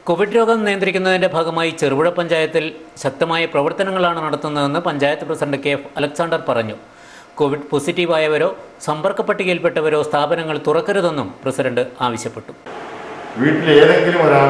Covid രോഗം നിയന്ത്രിക്കുന്നതിന്റെ ഭാഗമായി ചെറുപുഴ പഞ്ചായത്തിൽ ശക്തമായ പ്രവർത്തനങ്ങളാണ് നടത്തുന്നതെന്ന് panchayat president K F Alexander പറഞ്ഞു കോവിഡ് പോസിറ്റീവായവരോ സമ്പർക്ക പട്ടികയിൽപ്പെട്ടവരോ സ്ഥാപനങ്ങൾ തുറക്കരുതെന്നും പ്രസിഡന്റ് ആവശ്യപ്പെട്ടു വീട്ടിൽ ഏതെങ്കിലും ഒരാൾ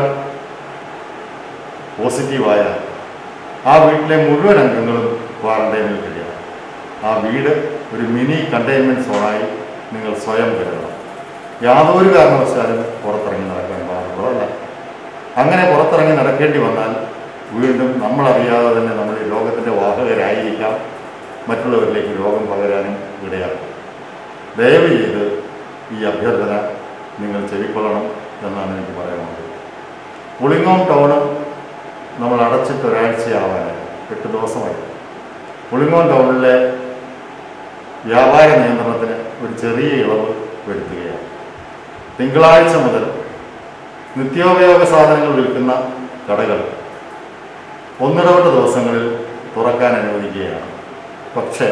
പോസിറ്റീവായാൽ ആ വീട്ടിലെ മുഴുവൻ അംഗങ്ങളും ക്വാറന്റൈനിൽ കഴിയണം ആ വീട് ഒരു മിനി കണ്ടെയ്ൻമെൻറ്റ് സോണായി നിങ്ങൾ സ്വയം കരുതണം യാതൊരു കാരണവശാലും പുറത്തിറങ്ങി നടക്കാൻ പാടുള്ളതല്ല അങ്ങനെ പുറത്തിറങ്ങി നടക്കേണ്ടി വന്നാൽ വീണ്ടും നമ്മളറിയാതെ തന്നെ നമ്മൾ ഈ രോഗത്തിൻ്റെ വാഹകരായിരിക്കാം മറ്റുള്ളവരിലേക്ക് രോഗം പകരാനും ഇടയാക്കും ദയവ് ചെയ്ത് ഈ അഭ്യർത്ഥന നിങ്ങൾ ചെവിക്കൊള്ളണം എന്നാണ് എനിക്ക് പറയാനുള്ളത് പുളിങ്ങോം ടൗണ് നമ്മൾ അടച്ചിട്ട് ഒരാഴ്ചയാവാനായി എട്ട് ദിവസമായി പുളിങ്ങോം ടൗണിലെ വ്യാപാര നിയന്ത്രണത്തിന് ഒരു ചെറിയ ഇളവ് വരുത്തുകയാണ് തിങ്കളാഴ്ച മുതൽ നിത്യോപയോഗ സാധനങ്ങൾ വിൽക്കുന്ന കടകൾ ഒന്നിടവിട്ട ദിവസങ്ങളിൽ തുറക്കാൻ അനുവദിക്കുകയാണ് പക്ഷേ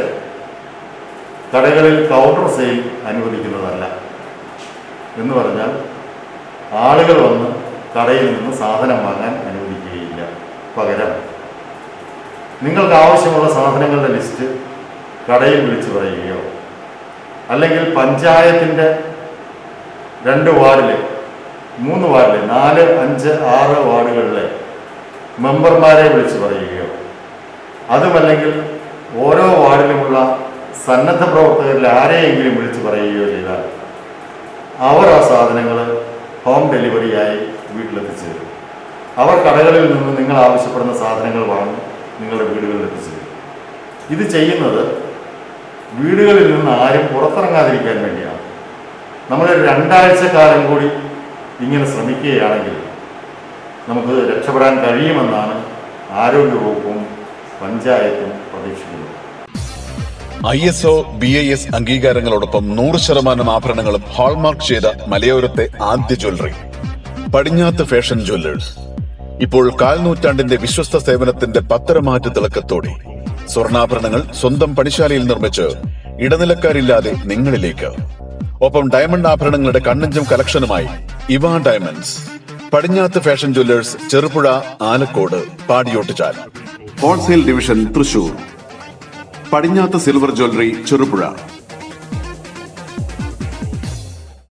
കടകളിൽ കൗണ്ടർ സെയിൽ അനുവദിക്കുന്നതല്ല എന്ന് പറഞ്ഞാൽ ആളുകൾ വന്ന് കടയിൽ നിന്ന് സാധനം വാങ്ങാൻ അനുവദിക്കുകയില്ല പകരം നിങ്ങൾക്ക് ആവശ്യമുള്ള സാധനങ്ങളുടെ ലിസ്റ്റ് കടയിൽ വിളിച്ചു പറയുകയോ അല്ലെങ്കിൽ പഞ്ചായത്തിൻ്റെ രണ്ട് വാർഡിലെ മൂന്ന് വാർഡിലെ നാല് അഞ്ച് ആറ് വാർഡുകളിലെ മെമ്പർമാരെ വിളിച്ചു പറയുകയോ അതുമല്ലെങ്കിൽ ഓരോ വാർഡിലുമുള്ള സന്നദ്ധ പ്രവർത്തകരിൽ ആരെയെങ്കിലും വിളിച്ചു പറയുകയോ ചെയ്താൽ അവർ ആ സാധനങ്ങൾ ഹോം ഡെലിവറിയായി വീട്ടിലെത്തിച്ചു തരും അവർ കടകളിൽ നിന്ന് നിങ്ങൾ ആവശ്യപ്പെടുന്ന സാധനങ്ങൾ വാങ്ങി നിങ്ങളുടെ വീടുകളിൽ എത്തിച്ചു തരും ഇത് ചെയ്യുന്നത് വീടുകളിൽ നിന്ന് ആരും പുറത്തിറങ്ങാതിരിക്കാൻ വേണ്ടിയാണ് നമ്മൾ രണ്ടാഴ്ച കാലം കൂടി ഇങ്ങനെ ശ്രമിക്കുകയാണെങ്കിൽ നമുക്ക് രക്ഷപ്പെടാൻ കഴിയുമെന്നാണ് ആരോഗ്യവകുപ്പും പഞ്ചായത്തും പ്രതീക്ഷിക്കുന്നത് I S O B I S അംഗീകാരങ്ങളോടൊപ്പം നൂറ് ശതമാനം ആഭരണങ്ങളും ഹാൾമാർക്ക് ചെയ്ത മലയോരത്തെ ആദ്യ ജ്വല്ലറി പടിഞ്ഞാത്ത് ഫാഷൻ ജ്വല്ലേഴ്സ് ഇപ്പോൾ കാൽനൂറ്റാണ്ടിന്റെ വിശ്വസ്ത സേവനത്തിന്റെ പത്തരമാറ്റ തിളക്കത്തോടെ സ്വർണ്ണാഭരണങ്ങൾ സ്വന്തം പണിശാലയിൽ നിർമ്മിച്ച് ഇടനിലക്കാരില്ലാതെ നിങ്ങളിലേക്ക് ഒപ്പം ഡയമണ്ട് ആഭരണങ്ങളുടെ കണ്ണഞ്ചം കളക്ഷനുമായി ഇവ diamonds Padinjath fashion jewellers Cherupuzha Alakode Padiyottuchal wholesale division Thrissur Padinjath silver jewellery Cherupuzha